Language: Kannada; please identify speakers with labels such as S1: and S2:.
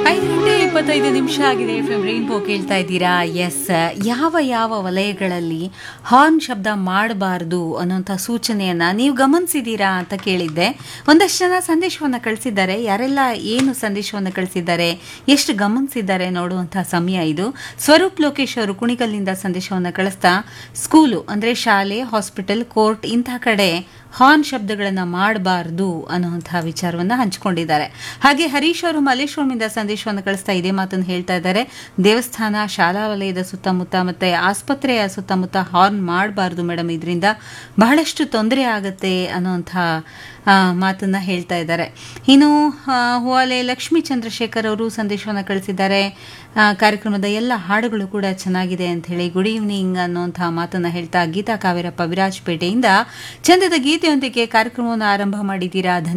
S1: ಐದು ಗಂಟೆ ಇಪ್ಪತ್ತೈದು ನಿಮಿಷ ಆಗಿದೆ ಎಫ್ ಎಂ ರೈನ್ಬೋ ಕೇಳ್ತಾ ಇದ್ದೀರಾ ಎಸ್ ಯಾವ ಯಾವ ವಲಯಗಳಲ್ಲಿ ಹಾರ್ನ್ ಶಬ್ದ ಮಾಡಬಾರ್ದು ಅನ್ನೋಂಥ ಸೂಚನೆಯನ್ನ ನೀವು ಗಮನಿಸಿದ್ದೀರಾ ಅಂತ ಕೇಳಿದ್ದೆ ಒಂದಷ್ಟು ಜನ ಸಂದೇಶವನ್ನು ಕಳಿಸಿದ್ದಾರೆ ಯಾರೆಲ್ಲ ಏನು ಸಂದೇಶವನ್ನು ಕಳಿಸಿದ್ದಾರೆ ಎಷ್ಟು ಗಮನಿಸಿದ್ದಾರೆ ನೋಡುವಂಥ ಸಮಯ ಇದು ಸ್ವರೂಪ್ ಲೋಕೇಶ್ ಅವರು ಕುಣಿಗಲ್ನಿಂದ ಸಂದೇಶವನ್ನು ಕಳಿಸ್ತಾ ಸ್ಕೂಲು ಅಂದ್ರೆ ಶಾಲೆ ಹಾಸ್ಪಿಟಲ್ ಕೋರ್ಟ್ ಇಂಥ ಕಡೆ ಹಾರ್ನ್ ಶಬ್ದಗಳನ್ನು ಮಾಡಬಾರ್ದು ಅನ್ನುವಂತಹ ವಿಚಾರವನ್ನು ಹಂಚಿಕೊಂಡಿದ್ದಾರೆ ಹಾಗೆ ಹರೀಶ್ ಅವರು ಮಲ್ಲೇಶ್ವರಮಿಂದ ಸಂದೇಶವನ್ನು ಕಳಿಸ್ತಾ ಇದೇ ಮಾತನ್ನು ಹೇಳ್ತಾ ಇದ್ದಾರೆ ದೇವಸ್ಥಾನ ಶಾಲಾ ವಲಯದ ಸುತ್ತಮುತ್ತ ಮತ್ತೆ ಆಸ್ಪತ್ರೆಯ ಸುತ್ತಮುತ್ತ ಹಾರ್ನ್ ಮಾಡಬಾರ್ದು ಮೇಡಮ್ ಇದರಿಂದ ಬಹಳಷ್ಟು ತೊಂದರೆ ಆಗುತ್ತೆ ಅನ್ನುವಂಥ ಆ, ಮಾತನ್ನ ಹೇಳ್ತಾ ಇದ್ದಾರೆ ಇನ್ನು ಆ, ಹುವಾಲೆ ಲಕ್ಷ್ಮೀ ಚಂದ್ರಶೇಖರ್ ಅವರು ಸಂದೇಶವನ್ನು ಕಳಿಸಿದ್ದಾರೆ ಆ, ಕಾರ್ಯಕ್ರಮದ ಎಲ್ಲ ಹಾಡುಗಳು ಕೂಡ ಚೆನ್ನಾಗಿದೆ ಅಂತ ಹೇಳಿ ಗುಡ್ ಈವ್ನಿಂಗ್ ಅನ್ನುವಂತಹ ಮಾತನ್ನ ಹೇಳ್ತಾ ಗೀತಾ ಕಾವೇರಪ್ಪ ವಿರಾಜಪೇಟೆಯಿಂದ ಚಂದದ ಗೀತೆಯೊಂದಿಗೆ ಕಾರ್ಯಕ್ರಮವನ್ನು ಆರಂಭ ಮಾಡಿದ್ದೀರಾ